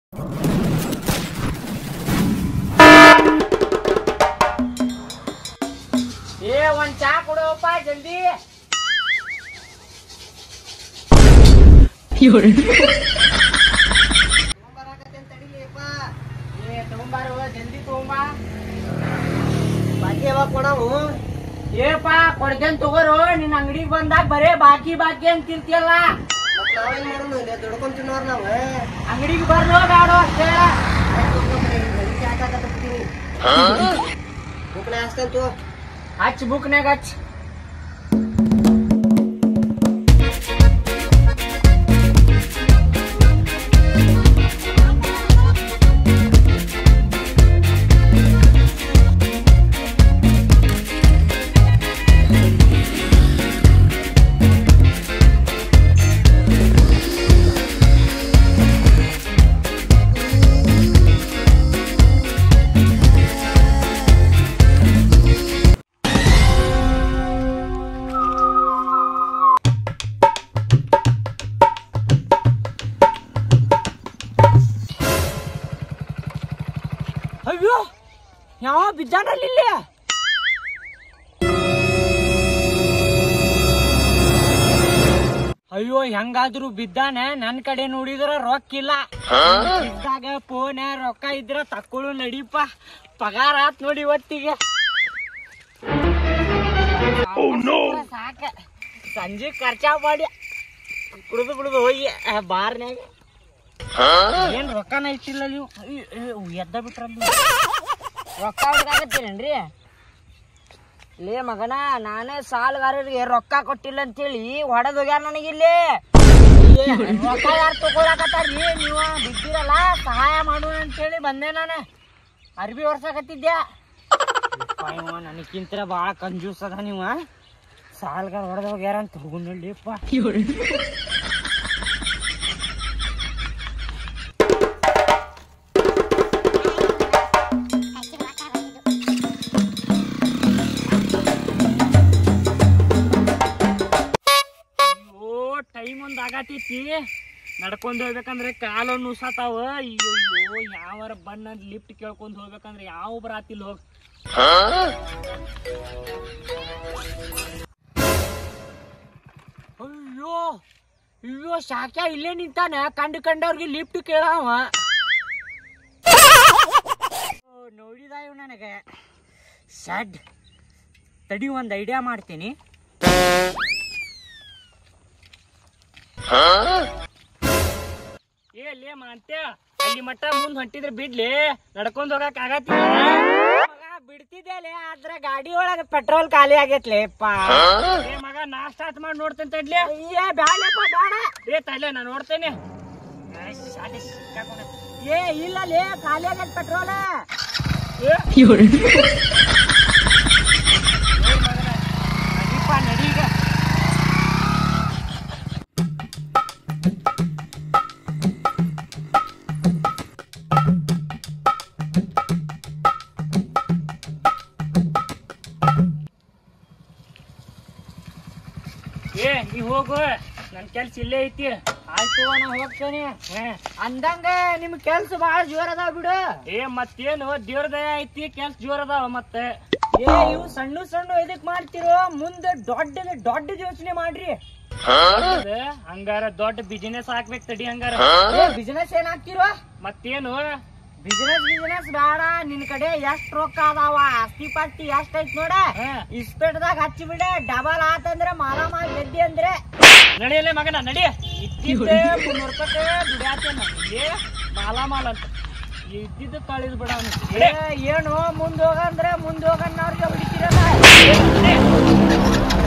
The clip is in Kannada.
ಏ ಒಂದ್ ಚಾ ಕೊಡೋಪ್ಪ ಜಲ್ದಿ ಏ ತಗೊಂಬಾರು ಜಲ್ದಿ ತಗೊಂಬ ಬಾಕಿ ಯಾವಾಗ ಕೊಡವು ಏಪ್ಪ ಕೊಡ್ತೇನ್ ತಗೋರು ನಿನ್ ಅಂಗಡಿಗೆ ಬಂದಾಗ ಬರೇ ಬಾಕಿ ಬಾಕಿ ಅಂತಿರ್ತಿಯಲ್ಲ ಮತ್ ನಾವೇನ್ ಮಾಡೋಣ ಇಲ್ಲಿ ದುಡ್ಕೊಂಡ್ ತಿನ್ನೋರ್ ನಾವ್ ಅಂಗಡಿಗೆ ಬರ್ಲೋ ಬೇಡ ಅಷ್ಟೇ ಬುಕ್ನೆ ಹಾಸ್ತಂತು ಹಚ್ ಬುಕ್ನಾಗ ಹಚ್ ಅಯ್ಯೋ ಯಾವ ಬಿದ್ದಾನಲ್ಲಿ ಇಲ್ಲಿ ಅಯ್ಯೋ ಹೆಂಗಾದ್ರು ಬಿದ್ದಾನೆ ನನ್ ಕಡೆ ನೋಡಿದ್ರ ರೊಕ್ಕ ಇಲ್ಲ ಬಿದ್ದಾಗ ಫೋನ್ ರೊಕ್ಕ ಇದ್ರ ತಕ್ಕೊಳು ನಡೀಪ ಪಗಾರ ಆತ್ ನೋಡಿ ಇವತ್ತಿಗೆ ಸಾಕ ಸಂಜೆ ಖರ್ಚಾ ಮಾಡಿ ಕುಡಿದು ಬಿಡುದು ಹೋಗಿ ಆ, ಬಾರ್ನ್ಯಾಗ ಏನ್ ರೊಕ್ಕನ ಇಟ್ಟಿಲ್ಲ ನೀವು ಅಯ್ಯ್, ಅಯ್ಯ್, ಎದ್ದ ಬಿಟ್ರಲ್ಲಿ ರೊಕ್ಕ ಹೊಡ್ದಾಕತ್ತೀರೇನ್ರಿ ಲೇ ಮಗನ ನಾನೇ ಸಾಲಗಾರರಿಗೆ ರೊಕ್ಕ ಕೊಟ್ಟಿಲ್ಲ ಅಂತೇಳಿ ಹೊಡೆದ್ ಹೋಗ್ಯಾರ ನನಗಿಲ್ಲಿ ಏ, ರೊಕ್ಕ ಯಾರು ತಗೊಳಕತ್ತಾರ್ರಿ ನೀವು ಬಿದ್ದಿರಲ್ಲ ಸಹಾಯ ಮಾಡೋಣ ಅಂತೇಳಿ ಬಂದೆ ನಾನು ಅರ್ಬಿ ಹೊರ್ಸಾಕತ್ತಿದ್ದೆ ನನಗಿಂತ ಭಾಳ ಕಂಜೂಸ್ ಅದ ನೀವು ಸಾಲ್ಗಾರ ಹೊಡೆದ್ ಹೋಗ್ಯಾರ ಅಂತ ಹೋಗುನಲ್ಲಿಪ್ಪ ಓ ಟೈಮ್ ಒಂದ್ ಆಗತೈತಿ ನಡ್ಕೊಂಡ್ ಹೋಗ್ಬೇಕಂದ್ರೆ ಕಾಲು ನುಸಾತಾವ ಅಯ್ಯೋ ಯಾವಾರ ಬಣ್ಣ ಲಿಫ್ಟ್ ಕೇಳ್ಕೊಂಡ್ ಹೋಗ್ಬೇಕಂದ್ರೆ ಯಾವ ಬರಾತಿಲ್ ಹೋಗ್ ಅಯ್ಯೋ ಅಯ್ಯೋ ಶಾಕ್ಯ ಇಲ್ಲೇ ನಿಂತಾನ ಕಂಡು ಕಂಡವ್ರಿಗೆ ಲಿಫ್ಟ್ ಕೇಳವ ಓ, ನೋಡಿದ ಇವ್ ನನಗೆ ಸಡ್ ತಡಿ ಒಂದ್ ಐಡಿಯಾ ಮಾಡ್ತೀನಿ ಏ ಲೇ ಮಾಂತ್ಯ ಅಲ್ಲಿ ಮಟ್ಟ ಮುಂದ್ ಹೊಂಟಿದ್ರೆ ಬಿಡ್ಲಿ ನಡ್ಕೊಂಡ್ ಹೋಗಕ್ ಆಗತ್ತಿಲ್ಲ ಮಗ ಬಿಡ್ತಿದ್ದೇಲೆ ಆದ್ರ ಗಾಡಿ ಒಳಗ ಪೆಟ್ರೋಲ್ ಖಾಲಿ ಆಗೈತ್ಲೇಪ್ಪ ಏ ಮಗ ನಾ ಸ್ಟಾರ್ಟ್ ಮಾಡಿ ನೋಡ್ತೇನೆ ತಡ್ಲಿ ಏ ಬ್ಯಾಡಪ್ಪ ಬೇಡ ಏ ತಡ್ಲೆ ನಾ ನೋಡ್ತೇನೆ ಏ, ಶಾಲೆ ಸಿಕ್ಕಾಕೊಂಡ. ಏ ಇಲ್ಲ ಲೇ ಖಾಲಿ ಆಗೈತ್ ಪೆಟ್ರೋಲ್ ನಡೀಗ ಏ ನೀ ಹೋಗು ನನ್ ಕೆಲ್ಸ ಇಲ್ಲೇ ಐತಿ ಆಯ್ತು ನಾ ಹೋಗ್ತೇನೆ ಅಂದಂಗ ನಿಮ್ ಕೆಲ್ಸ ಬಾಳ ಜೋರ್ ಅದಾವ ಬಿಡು ಏ ಮತ್ತೇನು ದೇವ್ರ ದಯ ಐತಿ ಕೆಲ್ಸ ಜೋರ್ ಅದಾವ ಮತ್ತೆ ಏ ಇವು ಸಣ್ಣ ಸಣ್ಣ ಇದಕ್ ಮಾಡ್ತಿರೋ ಮುಂದ ದೊಡ್ಡ ದೊಡ್ಡ ಯೋಚನೆ ಮಾಡ್ರಿ ಹಂಗಾರ ದೊಡ್ಡ ಬಿಸಿನೆಸ್ ಹಾಕ್ಬೇಕು ತಡಿ ಹಂಗಾರ ಬಿಸಿನೆಸ್ ಏನ್ ಹಾಕ್ತಿರೋ ಮತ್ತೇನು ಬಿಸಿನೆಸ್ ಬಿಸಿನೆಸ್ ಬೇಡ ನಿನ್ ಕಡೆ ಎಷ್ಟ್ ರೊಕ್ಕ ಅದಾವ ಆಸ್ತಿ ಪಾಸ್ತಿ ಎಷ್ಟ್ ಐತ್ ನೋಡ ಇಸ್ಪೇಟ್ದಾಗ ಹಚ್ಚಿ ಬಿಡ ಡಬಲ್ ಆತಂದ್ರ ಮಾಲ ಮಾಲ್ ಗೆದ್ದಿ ಅಂದ್ರೆ ನಡಿಯಲ್ಲ ಮಗನ ನಡಿ ಇದ್ದಿದ್ದೆ ಮುನ್ನೂರು ರೂಪಾಯಿ ದುಡಿಯಾತೇನ ಇಲ್ಲಿ ಮಾಲ ಮಾಲ್ ಅಂತ ಇದ್ದಿದ್ದು ಕಳಿದ್ ಬಿಡ ಏನು ಮುಂದ್ ಹೋಗಂದ್ರೆ ಮುಂದ್ ಹೋಗನ್ನವ್ರಿಗೆ ಹೊಡಿತೀರಲ್ಲ